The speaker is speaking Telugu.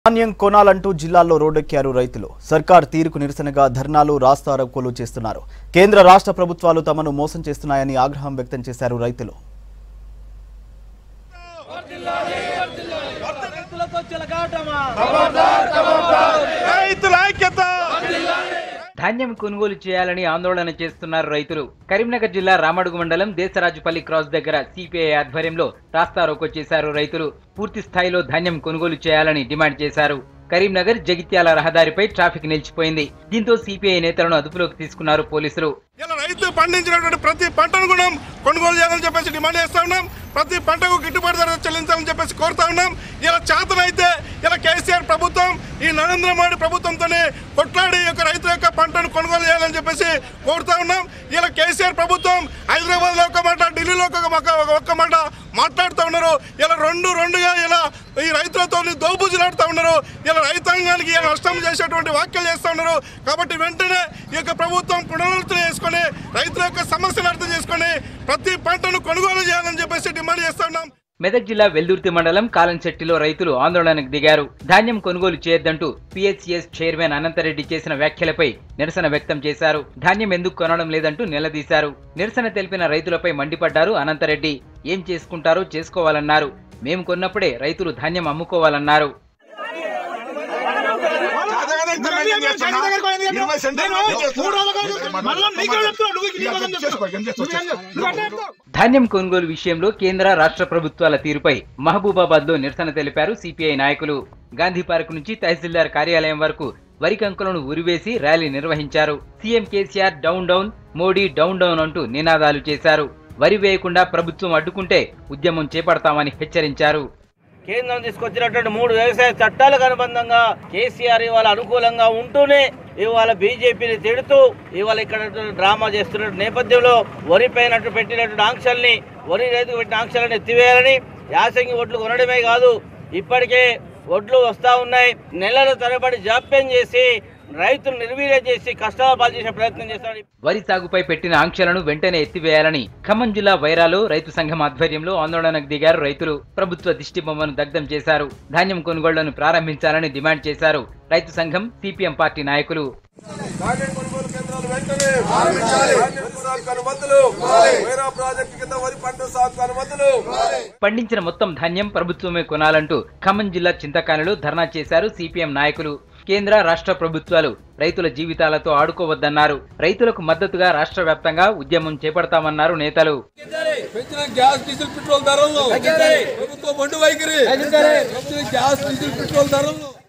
ధాన్యం కొనాలంటూ జిల్లాల్లో రోడ్డెక్కారు రైతులు సర్కార్ తీరుకు నిరసనగా ధర్నాలు రాస్తారోకోలు చేస్తున్నారు కేంద్ర రాష్ట్ర ప్రభుత్వాలు తమను మోసం చేస్తున్నాయని ఆగ్రహం వ్యక్తం చేశారు రైతులు రైతులతో చిలకాటమా రైతుల ఐక్యత ధాన్యం కొనుగోలు చేయాలని ఆందోళన చేస్తున్నారు రైతులు కరీంనగర్ జిల్లా రామడుగు మండలం దేశరాజుపల్లి క్రాస్ దగ్గర సిపిఐ ఆధ్వర్యంలో రాస్తారోకో చేశారు రైతులు పూర్తి స్థాయిలో ధాన్యం కొనుగోలు చేయాలని డిమాండ్ చేశారు కరీంనగర్ జగిత్యాల రహదారిపై ట్రాఫిక్ నిలిచిపోయింది దీంతో సిపిఐ నేతలను అదుపులోకి తీసుకున్నారు పోలీసులు ఇలా రైతు పండించినటువంటి ప్రతి పంటను కూడా కొనుగోలు చేయాలని చెప్పేసి డిమాండ్ చేస్తా ఉన్నాం ప్రతి పంటకు గిట్టుబాటు ధర చెల్లించాలని చెప్పేసి కోరుతా ఉన్నాం ఇలా చేతనైతే ఇలా కేసీఆర్ ప్రభుత్వం ఈ నరేంద్ర మోడీ ప్రభుత్వంతోనే కొట్లాడి ఈ యొక్క రైతుల యొక్క పంటను కొనుగోలు చేయాలని చెప్పేసి కోరుతా ఉన్నాం ఇలా కేసీఆర్ ప్రభుత్వం హైదరాబాద్ లో ఒక మాట ఢిల్లీలో ఒక మాట ఒక్క మాట మాట్లాడుతూ ఉన్నారు ఇలా రెండు రెండుగా ఇలా ఈ రైతులతో దోబుజులాడుతూ ఉన్నారు ఇలా రైతాంగానికి ఇలా నష్టం చేసేటువంటి వ్యాఖ్యలు చేస్తూ ఉన్నారు కాబట్టి వెంటనే ఈ యొక్క ప్రభుత్వం పునరాలోచన చేసుకొని రైతుల యొక్క సమస్యలు అర్థం చేసుకొని ప్రతి పంటను కొనుగోలు చేయాలని చెప్పేసి డిమాండ్ చేస్తా ఉన్నాం మెదక్ జిల్లా వెల్దుర్తి మండలం కాలంచెట్టిలో రైతులు ఆందోళనకు దిగారు ధాన్యం కొనుగోలు చేయొద్దంటూ పిహెచ్సిఎస్ చైర్మన్ అనంతరెడ్డి చేసిన వ్యాఖ్యలపై నిరసన వ్యక్తం చేశారు ధాన్యం ఎందుకు కొనడం లేదంటూ నిలదీశారు నిరసన తెలిపిన రైతులపై మండిపడ్డారు అనంతరెడ్డి ఏం చేసుకుంటారో చేసుకోవాలన్నారు మేము కొన్నప్పుడే రైతులు ధాన్యం అమ్ముకోవాలన్నారు ధాన్యం కొనుగోలు విషయంలో కేంద్ర రాష్ట్ర ప్రభుత్వాల తీరుపై మహబూబాబాద్ లో నిరసన తెలిపారు సిపిఐ నాయకులు గాంధీ పార్క్ నుంచి తహసీల్దార్ కార్యాలయం వరకు వరి కంకులను ఉరివేసి ర్యాలీ నిర్వహించారు CM KCR down down Modi down down అంటూ నినాదాలు చేశారు వరి వేయకుండా ప్రభుత్వం అడ్డుకుంటే ఉద్యమం చేపడతామని హెచ్చరించారు కేంద్రం తీసుకొచ్చినటువంటి మూడు వ్యవసాయ చట్టాలకు అనుబంధంగా కేసీఆర్ ఇవాళ అనుకూలంగా ఉంటూనే ఇవాళ బీజేపీని తిడుతూ ఇవాళ ఇక్కడ డ్రామా చేస్తున్న నేపథ్యంలో వరి పైన పెట్టినటువంటి ఆంక్షల్ని వరి రైతుకు పెట్టిన ఆంక్షలను ఎత్తివేయాలని యాసంగి ఒడ్లు కొనడమే కాదు ఇప్పటికే ఒడ్లు వస్తా ఉన్నాయి నెలల తరబడి జాప్యం చేసి రైతులు నిర్వీర్యం చేసి కష్టాలు పాలు చేసే ప్రయత్నం చేస్తాడు వరి సాగుపై పెట్టిన ఆంక్షలను వెంటనే ఎత్తివేయాలని ఖమ్మం జిల్లా వైరాలో రైతు సంఘం ఆధ్వర్యంలో ఆందోళనకు దిగారు రైతులు ప్రభుత్వ దిష్టి బొమ్మను దగ్ధం చేశారు ధాన్యం కొనుగోళ్లను ప్రారంభించాలని డిమాండ్ చేశారు రైతు సంఘం సిపిఎం పార్టీ నాయకులు ధాన్యం కొనుగోలు కేంద్రాలు వెంటనే ధాన్యం సాగుకు అనుమతులు వేరే ప్రాజెక్టు కింద వరి పంట సాగుకు అనుమతులు పండించిన మొత్తం ధాన్యం ప్రభుత్వమే కొనాలంటూ ఖమ్మం జిల్లా చింతకానిలో ధర్నా చేశారు సిపిఎం నాయకులు కేంద్ర రాష్ట్ర ప్రభుత్వాలు రైతుల జీవితాలతో ఆడుకోవద్దన్నారు రైతులకు మద్దతుగా రాష్ట్ర వ్యాప్తంగా ఉద్యమం చేపడతామన్నారు నేతలు పెంచిన గ్యాస్ డీజిల్ పెట్రోల్ ధరలను ప్రభుత్వ మండు వైఖరి పెంచిన గ్యాస్ డీజిల్ పెట్రోల్ ధరలను